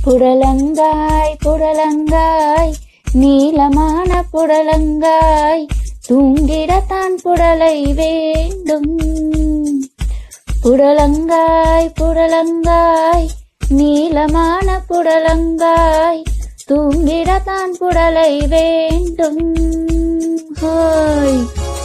புடலங்காய் புடலங்காய் நீளமான புடலங்காய் தூங்கிடத்தான் புடலை வேண்டும் புடலங்காய் புடலங்காய் நீளமான புடலங்காய் தூங்கிடத்தான் புடலை வேண்டும் ஹோய்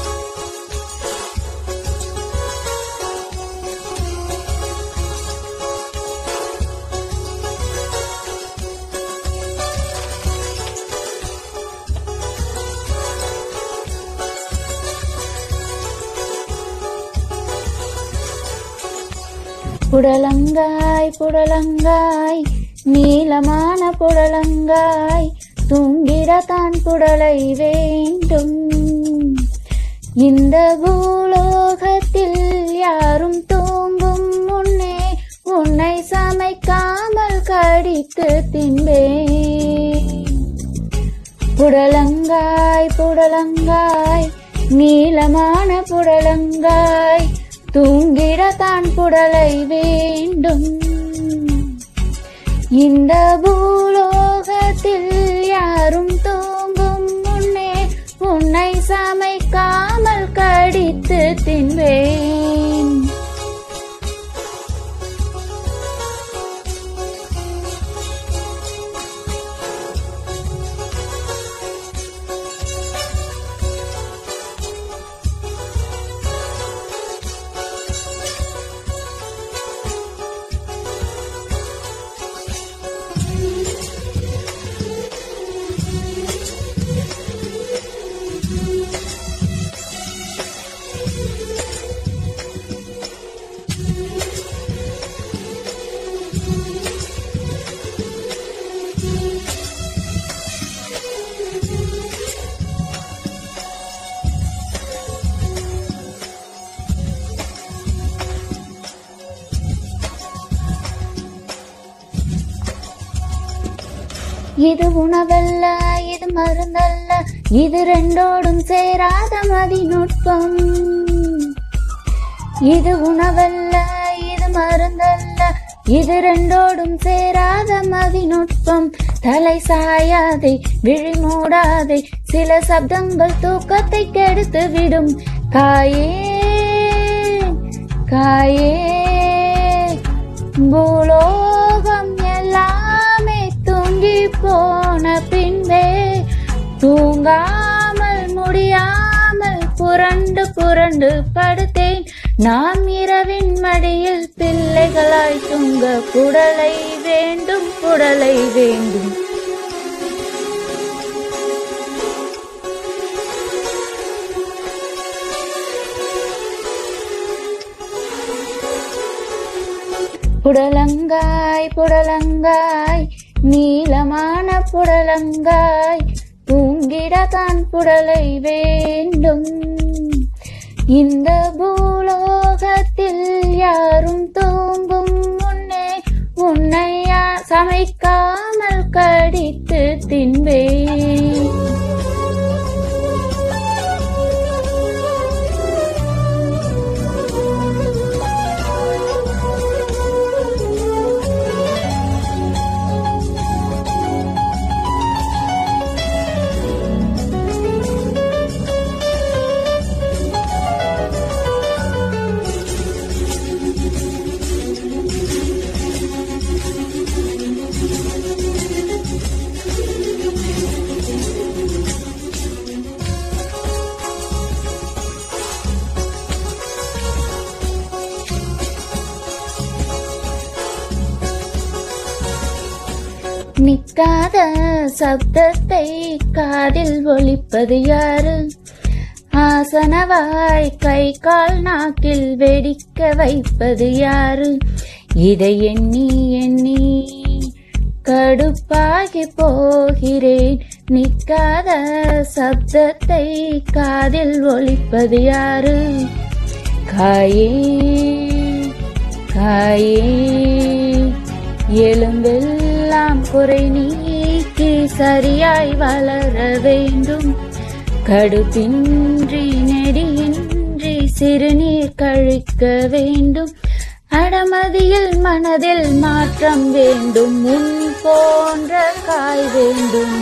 புடலங்காய் புடலங்காய் நீளமான புடலங்காய் தூங்கிடத்தான் புடலை வேண்டும் இந்த பூலோகத்தில் யாரும் தூங்கும் முன்னே உன்னை சமைக்காமல் கடித்து தின்பேன் புடலங்காய் புடலங்காய் நீளமான புடலங்காய் தூங்கிடத்தான் புடலை வேண்டும் இந்த பூலோகத்தில் யாரும் தூங்கும் முன்னே உன்னை சமைக்காமல் கடித்து தின்பேன் இது உணவல்ல இது மருந்தல்ல இது ரெண்டோடும் சேராத மதிநுட்பம் இது உணவல்ல இது மருந்தல்ல இது ரெண்டோடும் சேராத மதிநுட்பம் தலை சாயாதே விழி மூடாதே சில சப்தங்கள் தூக்கத்தை கெடுத்து விடும் காயே காயே பூலோகம் எல்லாமே தூங்கி போன பின்பே தூங்காமல் முடியாமல் புரண்டு புரண்டு படுத்தேன் நாம் இரவின் மடியில் பிள்ளைகளாய் தூங்க புடலை வேண்டும் புடலை வேண்டும் புடலங்காய் புடலங்காய் நீளமான புடலங்காய் தூங்கிடத்தான் புடலை வேண்டும் இந்த பூலோகத்தில் யாரும் தூங்கும் முன்னே உன்னை யா- சமைக்காமல் கடித்து தின்பேன் நிற்காத சப்தத்தை காதில் ஒலிப்பது யாரு ஆசனவாய் கை கால் நாக்கில் வெடிக்க வைப்பது யாரு இதை எண்ணி எண்ணி கடுப்பாகி போகிறேன் நிற்காத சப்தத்தை காதில் ஒலிப்பது யாரு காயே காயே எலும்பெல்லாம் குறை நீக்கி சரியாய் வளர வேண்டும் கடுப்பின்றி நெடியின்றி சிறுநீர் கழிக்க வேண்டும் அடமதியில் மனதில் மாற்றம் வேண்டும் முன் போன்ற காய் வேண்டும்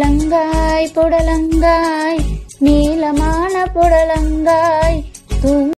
புடலங்காய் புடலங்காய் நீளமான புடலங்காய் தூ